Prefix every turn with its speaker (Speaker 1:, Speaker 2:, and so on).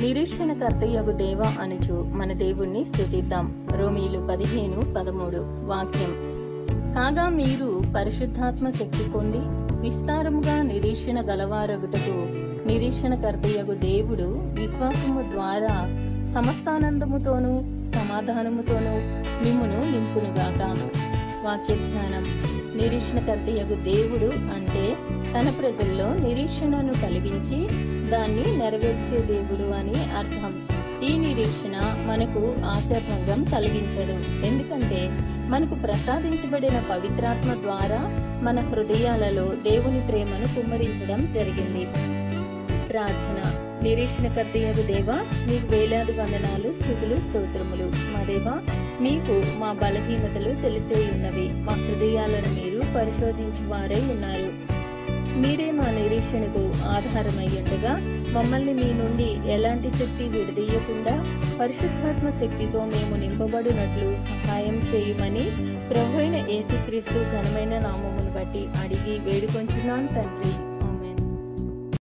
Speaker 1: నిరీక్షణకర్తయగు దేవ అనుచు మన దేవుణ్ణి స్తుతిద్దాం రోమీలు పదిహేను పదమూడు వాక్యం కాగా మీరు పరిశుద్ధాత్మ శక్తి పొంది విస్తారముగా నిరీక్షణ గలవారగుటకు నిరీక్షణకర్తయగు దేవుడు విశ్వాసము ద్వారా సమస్తానందముతోనూ సమాధానముతోనూ మిమ్మును నింపునుగాక వాక్య ధ్యానం నిరీక్షణకర్తయగు దేవుడు అంటే తన ప్రజల్లో నిరీక్షణను కలిగించి దాన్ని నెరవేర్చే దేవుడు అని అర్థం ఈ నిరీక్షణ మనకు ఆశాభంగం కలిగించదు ఎందుకంటే మనకు ప్రసాదించబడిన పవిత్రాత్మ ద్వారా మన హృదయాలలో దేవుని ప్రేమను కుమ్మరించడం జరిగింది ప్రార్థన నిరీక్షణకర్తయ్యకు దేవా మీకు వేలాది వందనాలు స్థుతులు స్తోత్రములు మా దేవా మీకు మా బలహీనతలు తెలిసే ఉన్నవి మా హృదయాలను మీరు పరిశోధించు వారై ఉన్నారు మీరే మా నిరీక్షణకు ఆధారమై ఉండగా మమ్మల్ని మీ నుండి ఎలాంటి శక్తి విడదీయకుండా పరిశుద్ధాత్మ శక్తితో మేము నింపబడినట్లు సహాయం చేయమని ప్రభు అయిన యేసుక్రీస్తు ఘనమైన నామమును బట్టి అడిగి వేడుకొంచున్నాను తండ్రి